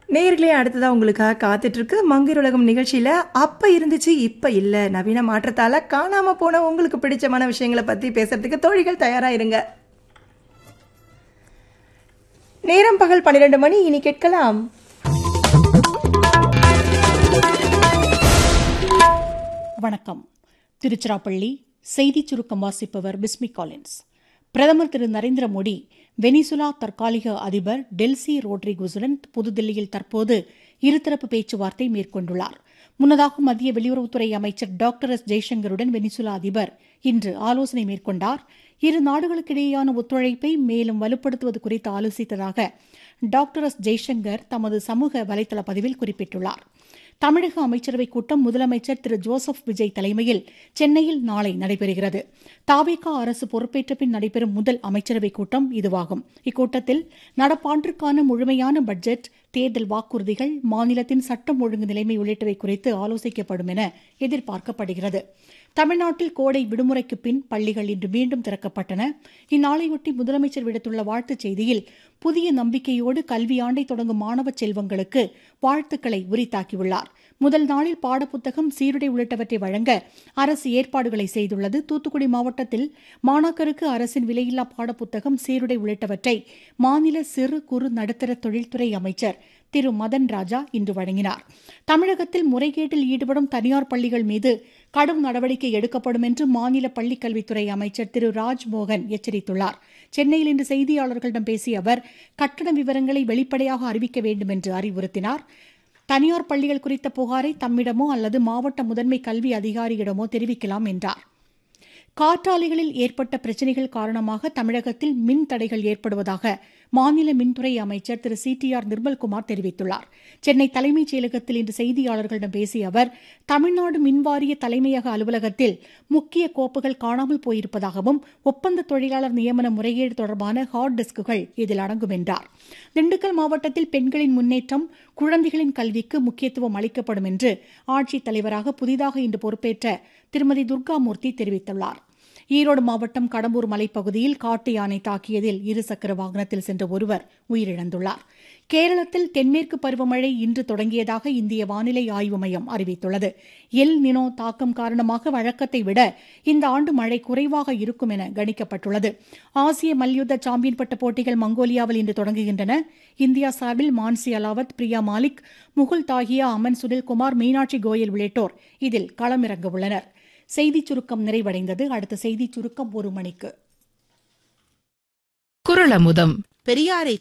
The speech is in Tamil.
நேர்களே அடுத்ததா உங்களுக்காக காத்துட்டு இருக்கு மங்கையர் உலகம் நிகழ்ச்சியில அப்ப இருந்துச்சு இப்ப இல்ல நவீன மாற்றத்தால காணாம போன உங்களுக்கு பிடிச்சமான விஷயங்களை பத்தி பேசுறதுக்கு தோழிகள் தயாரா இருங்க நேரம் பகல் பன்னிரண்டு மணி இனி கேட்கலாம் வணக்கம் திருச்சிராப்பள்ளி செய்திச் சுருக்கம் வாசிப்பவர் பிஸ்மி காலின்ஸ் பிரதமர் திரு நரேந்திர மோடி வெனிசுலா தற்காலிக அதிபர் டெல்சி ரோட்ரிகுசுடன் புதுதில்லியில் தற்போது இருதரப்பு பேச்சுவார்த்தை மேற்கொண்டுள்ளார் முன்னதாக மத்திய வெளியுறவுத்துறை அமைச்சர் டாக்டர் எஸ் ஜெய்சங்கருடன் வெனிசுலா அதிபர் இன்று ஆலோசனை மேற்கொண்டார் இரு நாடுகளுக்கிடையேயான ஒத்துழைப்பை மேலும் வலுப்படுத்துவது குறித்து ஆலோசித்ததாக டாக்டர் எஸ் ஜெய்சங்கர் தமது சமூக வலைதள பதிவில் குறிப்பிட்டுள்ளார் தமிழக அமைச்சரவைக் கூட்டம் முதலமைச்சர் திரு ஜோசப் விஜய் தலைமையில் சென்னையில் நாளை நடைபெறுகிறது தாவேகா அரசு பொறுப்பேற்ற பின் நடைபெறும் முதல் அமைச்சரவைக் கூட்டம் இதுவாகும் இக்கூட்டத்தில் நடப்பாண்டிற்கான முழுமையான பட்ஜெட் தேர்தல் வாக்குறுதிகள் மாநிலத்தின் சட்டம் ஒழுங்கு நிலைமை உள்ளிட்டவை குறித்து ஆலோசிக்கப்படும் என எதிர்பார்க்கப்படுகிறது தமிழ்நாட்டில் கோடை விடுமுறைக்கு பின் பள்ளிகள் இன்று மீண்டும் திறக்கப்பட்டன இந்நாளையொட்டி முதலமைச்சர் விடுத்துள்ள வாழ்த்துச் செய்தியில் புதிய நம்பிக்கையோடு கல்வியாண்டை தொடங்கும் மாணவ செல்வங்களுக்கு வாழ்த்துக்களை உரித்தாக்கியுள்ளார் முதல் நாளில் பாடப்புத்தகம் சீருடை உள்ளிட்டவற்றை வழங்க அரசு ஏற்பாடுகளை செய்துள்ளது தூத்துக்குடி மாவட்டத்தில் மாணாக்கருக்கு அரசின் விலையில்லா பாடப்புத்தகம் சீருடை உள்ளிட்டவற்றை மாநில சிறு குறு நடுத்தர தொழில்துறை அமைச்சர் திரு மதன் ராஜா இன்று வழங்கினார் தமிழகத்தில் முறைகேட்டில் ஈடுபடும் தனியார் பள்ளிகள் மீது கடும் நடவடிக்கை எடுக்கப்படும் என்று மாநில பள்ளிக்கல்வித்துறை அமைச்சர் திரு ராஜ்மோகன் எச்சரித்துள்ளார் சென்னையில் இன்று செய்தியாளர்களிடம் பேசிய அவர் கட்டண விவரங்களை வெளிப்படையாக அறிவிக்க வேண்டும் என்று அறிவுறுத்தினார் தனியார் பள்ளிகள் குறித்த புகாரை தம்மிடமோ அல்லது மாவட்ட முதன்மை கல்வி அதிகாரியிடமோ தெரிவிக்கலாம் என்றார் காற்றாலைகளில் ஏற்பட்ட பிரச்சினைகள் காரணமாக தமிழகத்தில் மின் தடைகள் ஏற்படுவதாக மாநில மின்துறை அமைச்சர் Thiru C T R Nirmalkumar தெரிவித்துள்ளார் சென்னை தலைமைச் செயலகத்தில் இன்று செய்தியாளர்களிடம் பேசிய அவர் தமிழ்நாடு மின்வாரிய தலைமையக அலுவலகத்தில் முக்கிய கோப்புகள் காணாமல் போயிருப்பதாகவும் ஒப்பந்த தொழிலாளர் நியமன முறைகேடு தொடர்பான ஹார்ட் டிஸ்குகள் இதில் அடங்கும் என்றார் திண்டுக்கல் மாவட்டத்தில் பெண்களின் முன்னேற்றம் குழந்தைகளின் கல்விக்கு முக்கியத்துவம் அளிக்கப்படும் என்று ஆட்சித் தலைவராக புதிதாக இன்று பொறுப்பேற்ற திருமதி துர்காமூர்த்தி தெரிவித்துள்ளார் ஈரோடு மாவட்டம் கடம்பூர் மலைப்பகுதியில் காட்டு யானை தாக்கியதில் இருசக்கர வாகனத்தில் சென்ற ஒருவர் உயிரிழந்துள்ளார் கேரளத்தில் தென்மேற்கு பருவமழை இன்று தொடங்கியதாக இந்திய வானிலை ஆய்வு மையம் அறிவித்துள்ளது எல் நினோ தாக்கம் காரணமாக வழக்கத்தை விட இந்த ஆண்டு மழை குறைவாக இருக்கும் என கணிக்கப்பட்டுள்ளது ஆசிய மல்யுத்த சாம்பியன் பட்ட போட்டிகள் மங்கோலியாவில் இன்று தொடங்குகின்றன இந்தியா சார்பில் மான்சி அலாவத் பிரியா மாலிக் முகுல் தாகியா அமன் சுனில்குமார் மீனாட்சி கோயல் உள்ளிட்டோர் இதில் களமிறங்க உள்ளனர் செய்திச் சுருக்கம் நிறைவடைந்தது அடுத்த செய்திச் சுருக்கம் ஒரு மணிக்கு குரலமுதம் பெரியாரை